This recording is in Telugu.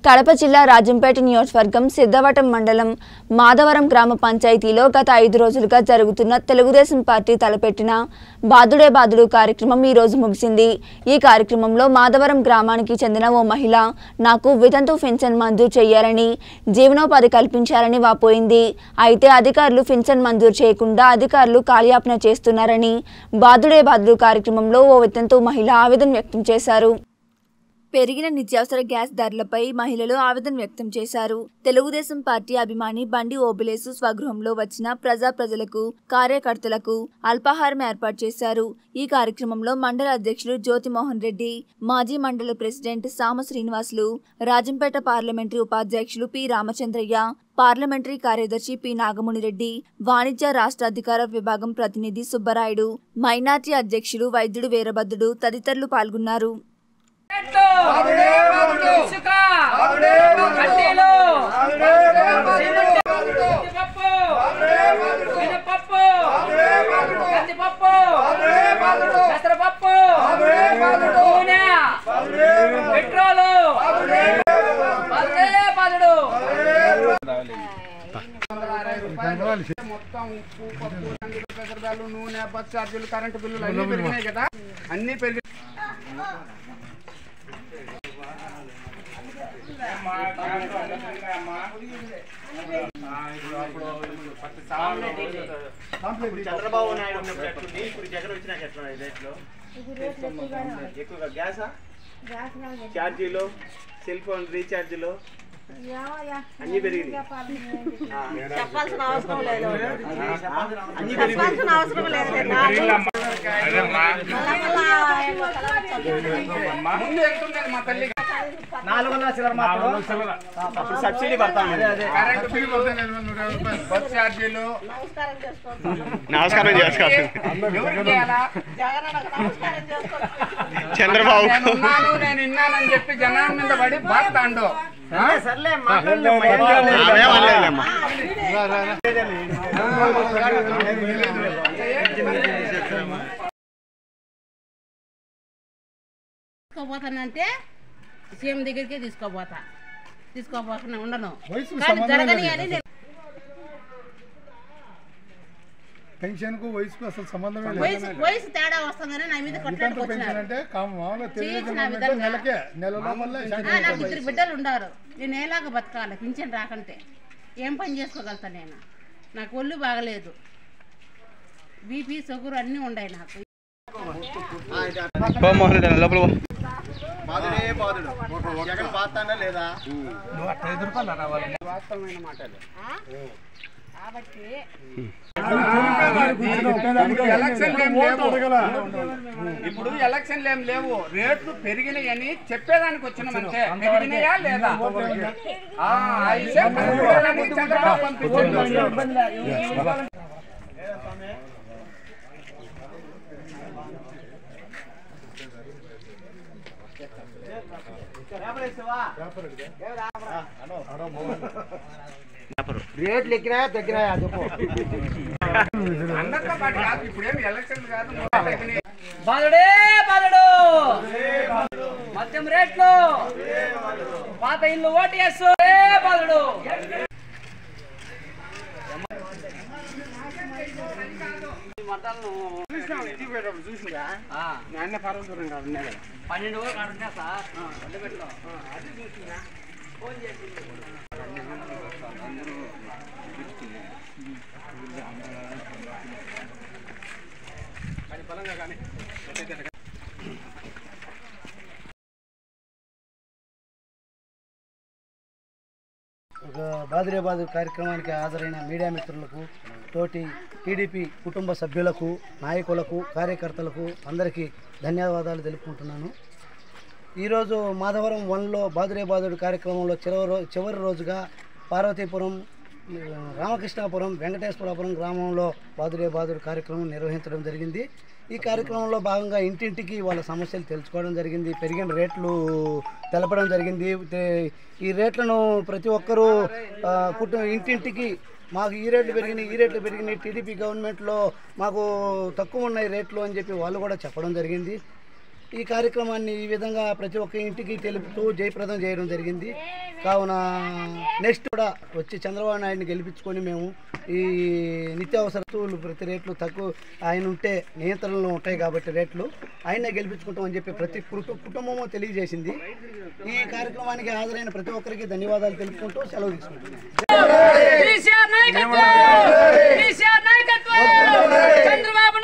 కడప జిల్లా రాజంపేట నియోజకవర్గం సిద్ధవటం మండలం మాధవరం గ్రామ పంచాయతీలో గత ఐదు రోజులుగా జరుగుతున్న తెలుగుదేశం పార్టీ తలపెట్టిన బాదుడే బాదుడు కార్యక్రమం ఈ రోజు ముగిసింది ఈ కార్యక్రమంలో మాధవరం గ్రామానికి చెందిన ఓ మహిళ నాకు వితంతు పెన్షన్ మంజూరు చేయాలని జీవనోపాధి కల్పించాలని వాపోయింది అయితే అధికారులు పెన్షన్ మంజూరు చేయకుండా అధికారులు కాలయాపన చేస్తున్నారని బాదుడే బాదుడు కార్యక్రమంలో ఓ వితంతు మహిళ ఆవేదన వ్యక్తం చేశారు పెరిగిన నిత్యావసర గ్యాస్ ధరలపై మహిళలు ఆవేదన వ్యక్తం చేశారు తెలుగుదేశం పార్టీ అభిమాని బండి ఓబులేసు స్వగృహంలో వచ్చిన ప్రజా ప్రజలకు కార్యకర్తలకు అల్పాహారం ఏర్పాటు చేశారు ఈ కార్యక్రమంలో మండల అధ్యక్షులు జ్యోతిమోహన్ రెడ్డి మాజీ మండల ప్రెసిడెంట్ సామ శ్రీనివాసులు రాజంపేట పార్లమెంటరీ ఉపాధ్యక్షులు పి రామచంద్రయ్య పార్లమెంటరీ కార్యదర్శి పి నాగమునిరెడ్డి వాణిజ్య రాష్ట్ర అధికార విభాగం ప్రతినిధి సుబ్బరాయుడు మైనార్టీ అధ్యక్షులు వైద్యుడు వీరభద్రుడు తదితరులు పాల్గొన్నారు ఇసుక కడ్డీలు పప్పు మినపప్పు కందిపప్పు పెసరపప్పు నూనె పెట్రోలు పదే పదుడు మొత్తం ఉప్పు పప్పు రంగులు పెసరబ్యాలు నూనె బస్ ఛార్జీలు కరెంటు బిల్లులు అన్ని పెరిగినాయి కదా అన్ని పెరిగి చంద్రబాబు నాయుడు ఉన్నప్పుడు ఎట్లుంది ఇప్పుడు జగన్ వచ్చినాక ఎట్లా రేట్లో ఎక్కువగా గ్యాసా ఛార్జీలు సెల్ ఫోన్ రీఛార్జీలు అన్ని పెరిగింది చెప్పాల్సిన అవసరం లేదు అన్ని పెరిగింది చెప్పాల్సిన అవసరం లేదు ముందు వెళ్తుండేది మా తల్లి నాలుగు వందల చిల్లర మాత్రం అప్పుడు సబ్సిడీ పడతాం కరెంటు బిల్లు బస్ ఛార్జీలు నమస్కారం చేసుకోండి నమస్కారం చేసుకోవాలి ఎవరికి చేయాలా? జగన్ అన్నకు నమస్కారం చేసుకోండి చంద్రబాబు నేను ఉన్నాను నేను విన్నానని చెప్పి జనాల మీద పడి బాగుతాండు సర్లే మాట్లాడలేమ్మా తీసుకోపోతానంటే సీఎం దగ్గరికే తీసుకోపోతా తీసుకోపోకుండా ఉండను కానీ జరగని అని నేను పెన్షన్ కు వయసుకు అసలు సంబంధమే లేదు వయసు వయసు తేడా వస్తుందని నా మీద కొట్టడానికి వితంతు పెన్షన్ వచ్చినారు అంటే కామ మామూలుగా తెలుగుదేశం చేసిన గవర్నమెంట్ విధంగా. నెలకే నెల లోపల ఆ, నాకు ఇద్దరు బిడ్డలు ఉండారు నేను ఎలాగ బతకాలి పింఛన్ రాకంటే ఏం పని చేసుకోగలుగుతా నేను నాకు ఒళ్ళు బాగలేదు బీపీ షుగర్ అన్నీ ఉన్నాయి నాకు బాధుడే బాధుడు జగన్ బాధతాడా లేదా వాస్తవమైన మాటలు కాబట్టి ఎలక్షన్లు ఏం లేవు ఇప్పుడు ఎలక్షన్లు ఏం లేవు రేట్లు పెరిగినాయని చెప్పేదానికి వచ్చినామంటే పెరిగినాయా లేదా ఆ, ఆ విషయం కనుక్కోవడానికి చంద్రబాబు పంపించాడు రేట్లు ఎక్కినాయా తగ్గినాయా చెప్పు అందరితో పాటు కాదు ఇప్పుడు ఏమి ఎలక్షన్లు కాదు మొత్తం తగ్గినాయి. బాలుడే బాలుడు మద్యం రేట్లు పాత ఇల్లు ఓటీఎస్ బాలుడు పన్నెండు వరకు అక్కడ ఉంటా సార్ వదిలిపెట్టుకో. ఒక బాదిరే బాదు కార్యక్రమానికి హాజరైన మీడియా మిత్రులకు తోటి టీడీపీ కుటుంబ సభ్యులకు నాయకులకు కార్యకర్తలకు అందరికీ ధన్యవాదాలు తెలుపుకుంటున్నాను ఈరోజు మాధవరం వన్లో బాదురే బాదుడు కార్యక్రమంలో చివరి రో చివరి రోజుగా పార్వతీపురం ఆ, రామకృష్ణాపురం వెంకటేశ్వరాపురం గ్రామంలో బాదురే బాదుడు కార్యక్రమం నిర్వహించడం జరిగింది ఈ కార్యక్రమంలో భాగంగా ఇంటింటికి వాళ్ళ సమస్యలు తెలుసుకోవడం జరిగింది పెరిగిన రేట్లు తెలపడం జరిగింది తే- ఈ రేట్లను ప్రతి ఒక్కరూ ఆ, కుటుంబ ఇంటింటికి మాకు ఈ రేట్లు పెరిగినాయి ఈ రేట్లు పెరిగినాయి టీడీపీ గవర్నమెంట్లో మాకు తక్కువ ఉన్నాయి రేట్లు అని చెప్పి వాళ్ళు కూడా చెప్పడం జరిగింది ఈ కార్యక్రమాన్ని ఈ విధంగా ప్రతి ఒక్క ఇంటికి తెలుపుతూ జయప్రదం చేయడం జరిగింది కావున నెక్స్ట్ కూడా వచ్చి చంద్రబాబు నాయుడిని గెలిపించుకొని మేము ఈ నిత్యావసర వస్తువులు ప్రతి రేట్లు తక్కువ ఆయన ఉంటే నియంత్రణలో ఉంటాయి కాబట్టి రేట్లు ఆయనే గెలిపించుకుంటామని చెప్పి ప్రతి కుటు- కుటుంబము తెలియజేసింది ఈ కార్యక్రమానికి హాజరైన ప్రతి ఒక్కరికి ధన్యవాదాలు తెలుపుకుంటూ సెలవు తీసుకుంటున్నాను కేసీఆర్ నాయకత్వం కేసీఆర్ నాయకత్వం చంద్రబాబు